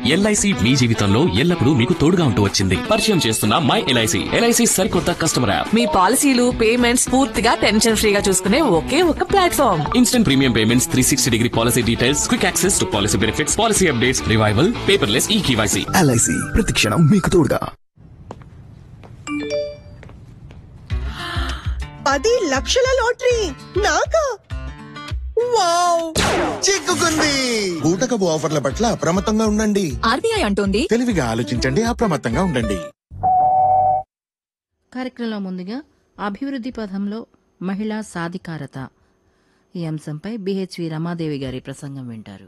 LIC మీ జీవితంలో ఎల్లప్పుడూ మీకు తోడుగా ఉంటూ వచ్చింది పరిచయం చేస్తున్న మై ఎల్ఐసి ఎల్ఐసి సరికొత్త కస్టమర్ యాప్ మీ పాలసీలు పేమెంట్స్ పూర్తిగా టెన్షన్ ఫ్రీగా చూసుకునే ఒకే ఒక platform instant premium payments three sixty degree policy details quick access to policy benefits policy updates revival paperless e KYC LIC ప్రతిక్షణం మీకు తోడుగా పది లక్షల లాటరీ నాకా వావ్ చిక్కుకుంది బూటకపు ఆఫర్ల పట్ల అప్రమత్తంగా ఉండండి ఆర్బీఐ అంటోంది తెలివిగా ఆలోచించండి అప్రమత్తంగా ఉండండి కార్యక్రమంలో ముందుగా అభివృద్ధి పథంలో మహిళా సాధికారత ఈ అంశంపై బిహెచ్వి రమాదేవి గారి ప్రసంగం వింటారు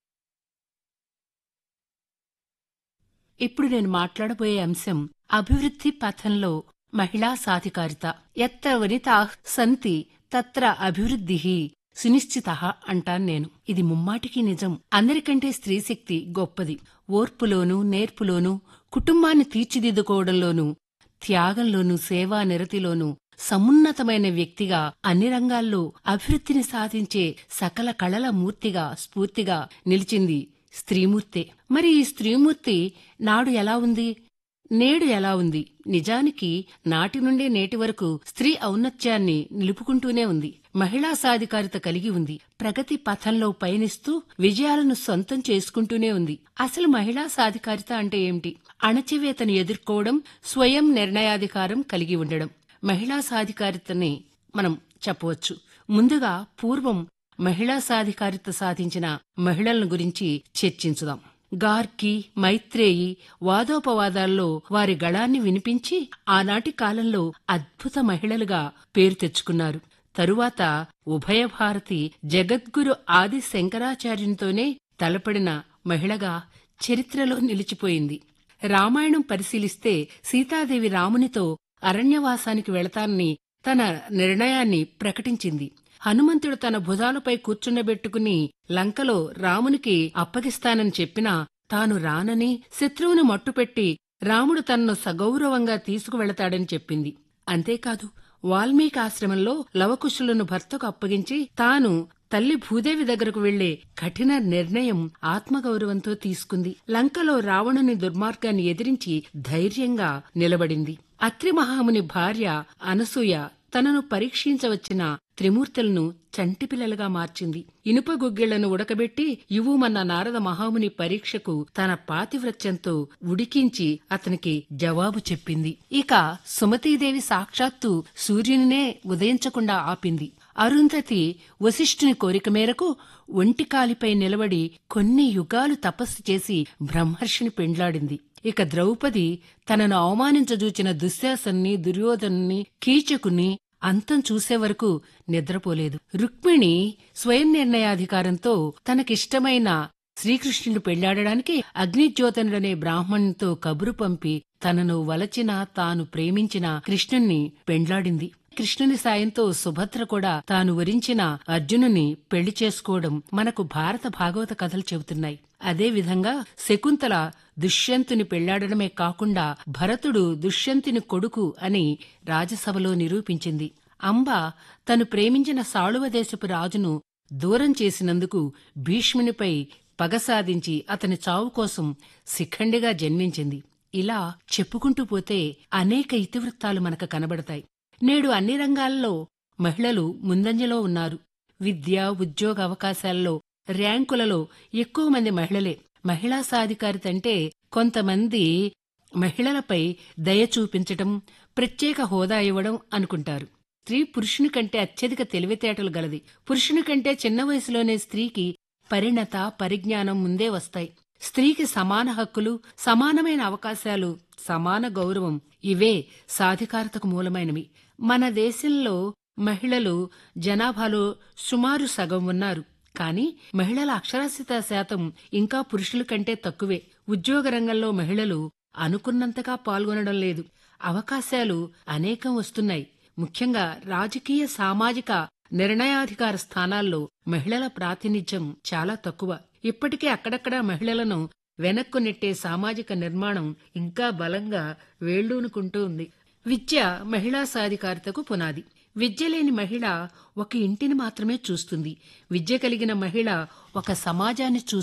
ఇప్పుడు నేను మాట్లాడబోయే అంశం అభివృద్ధి పథంలో మహిళా సాధికారిత ఎత్ర వనితా సంతి తత్ర అభివృద్ధి సునిశ్చిత అంటాను నేను ఇది ముమ్మాటికి నిజం అందరికంటే స్త్రీశక్తి గొప్పది ఓర్పులోనూ నేర్పులోనూ కుటుంబాన్ని తీర్చిదిద్దుకోవడంలోనూ త్యాగంలోనూ సేవా నిరతిలోనూ సమున్నతమైన వ్యక్తిగా అన్ని రంగాల్లో అభివృద్ధిని సాధించే సకల కళల మూర్తిగా స్ఫూర్తిగా నిలిచింది స్త్రీమూర్తే మరి ఈ స్త్రీమూర్తి నాడు ఎలా ఉంది నేడు ఎలా ఉంది నిజానికి నాటి నుండి నేటి వరకు స్త్రీ ఔన్నత్యాన్ని నిలుపుకుంటూనే ఉంది మహిళా సాధికారిత కలిగి ఉంది ప్రగతి పథంలో పయనిస్తూ విజయాలను సొంతం చేసుకుంటూనే ఉంది అసలు మహిళా సాధికారిత అంటే ఏమిటి అణచివేతను ఎదుర్కోవడం స్వయం నిర్ణయాధికారం కలిగి ఉండడం మహిళా సాధికారితని మనం చెప్పవచ్చు ముందుగా పూర్వం మహిళా సాధికారిత సాధించిన మహిళలను గురించి చర్చించుదాం గార్కి మైత్రేయి వాదోపవాదాల్లో వారి గళాన్ని వినిపించి ఆనాటి కాలంలో అద్భుత మహిళలుగా పేరు తెచ్చుకున్నారు తరువాత ఉభయ భారతి జగద్గురు ఆది శంకరాచార్యునితోనే తలపడిన మహిళగా చరిత్రలో నిలిచిపోయింది రామాయణం పరిశీలిస్తే సీతాదేవి రామునితో అరణ్యవాసానికి వెళతానని తన నిర్ణయాన్ని ప్రకటించింది హనుమంతుడు తన భుజాలపై కూర్చుండబెట్టుకుని లంకలో రామునికి అప్పగిస్తానని చెప్పినా తాను రానని శత్రువును మట్టుపెట్టి రాముడు తనను సగౌరవంగా తీసుకువెళతాడని చెప్పింది అంతేకాదు వాల్మీకి ఆశ్రమంలో లవకుశులను భర్తకు అప్పగించి తాను తల్లి భూదేవి దగ్గరకు వెళ్లే కఠిన నిర్ణయం ఆత్మగౌరవంతో తీసుకుంది లంకలో రావణుని దుర్మార్గాన్ని ఎదిరించి ధైర్యంగా నిలబడింది అత్రి మహాముని భార్య అనసూయ తనను పరీక్షించవచ్చిన త్రిమూర్తులను చంటిపిల్లలుగా మార్చింది ఇనుప గుగ్గిళ్లను ఉడకబెట్టి ఇవ్వుమన్న నారద మహాముని పరీక్షకు తన పాతివ్రత్యంతో ఉడికించి అతనికి జవాబు చెప్పింది ఇక సుమతీదేవి సాక్షాత్తు సూర్యునినే ఉదయించకుండా ఆపింది అరుంధతి వశిష్ఠుని కోరిక మేరకు ఒంటికాలిపై నిలబడి కొన్ని యుగాలు తపస్సు చేసి బ్రహ్మర్షిని పెండ్లాడింది ఇక ద్రౌపది తనను అవమానించజూచిన దుశ్శాసన్ని దుర్యోధనుని కీచకుని అంతం చూసే వరకు నిద్రపోలేదు రుక్మిణి స్వయం నిర్ణయాధికారంతో తనకిష్టమైన శ్రీకృష్ణుడు పెళ్లాడడానికి అగ్నిజ్యోతనుడనే బ్రాహ్మణునితో కబురు పంపి తనను వలచిన తాను ప్రేమించిన కృష్ణుణ్ణి పెండ్లాడింది కృష్ణుని సాయంతో సుభద్ర కూడా తాను వరించిన అర్జునుని పెళ్లి చేసుకోవడం మనకు భారత భాగవత కథలు చెబుతున్నాయి అదేవిధంగా శకుంతల దుష్యంతుని పెళ్లాడడమే కాకుండా భరతుడు దుష్యంతుని కొడుకు అని రాజసభలో నిరూపించింది అంబ తను ప్రేమించిన సాళువదేశపు రాజును దూరం చేసినందుకు భీష్మునిపై పగ సాధించి అతని చావు కోసం శిఖండిగా జన్మించింది ఇలా చెప్పుకుంటూ పోతే అనేక ఇతివృత్తాలు మనకు కనబడతాయి నేడు అన్ని రంగాల్లో మహిళలు ముందంజలో ఉన్నారు విద్య ఉద్యోగ అవకాశాల్లో ర్యాంకులలో ఎక్కువ మంది మహిళలే మహిళా సాధికారిత అంటే కొంతమంది మహిళలపై దయ చూపించటం ప్రత్యేక హోదా ఇవ్వడం అనుకుంటారు స్త్రీ పురుషుని కంటే అత్యధిక తెలివితేటలు గలది పురుషుని కంటే చిన్న వయసులోనే స్త్రీకి పరిణత పరిజ్ఞానం ముందే వస్తాయి స్త్రీకి సమాన హక్కులు సమానమైన అవకాశాలు సమాన గౌరవం ఇవే సాధికారతకు మూలమైనవి మన దేశంలో మహిళలు జనాభాలో సుమారు సగం ఉన్నారు కానీ మహిళల అక్షరాస్యత శాతం ఇంకా పురుషుల కంటే తక్కువే ఉద్యోగ రంగంలో మహిళలు అనుకున్నంతగా పాల్గొనడం లేదు అవకాశాలు అనేకం వస్తున్నాయి ముఖ్యంగా రాజకీయ సామాజిక నిర్ణయాధికార స్థానాల్లో మహిళల ప్రాతినిధ్యం చాలా తక్కువ ఇప్పటికే అక్కడక్కడ మహిళలను వెనక్కు నెట్టే సామాజిక నిర్మాణం ఇంకా బలంగా వేళ్లూనుకుంటూ ఉంది విద్య మహిళా సాధికారతకు పునాది విద్య లేని మహిళ ఒక ఇంటిని మాత్రమే చూస్తుంది విద్య కలిగిన మహిళ ఒక సమాజాన్ని చూస్తుంది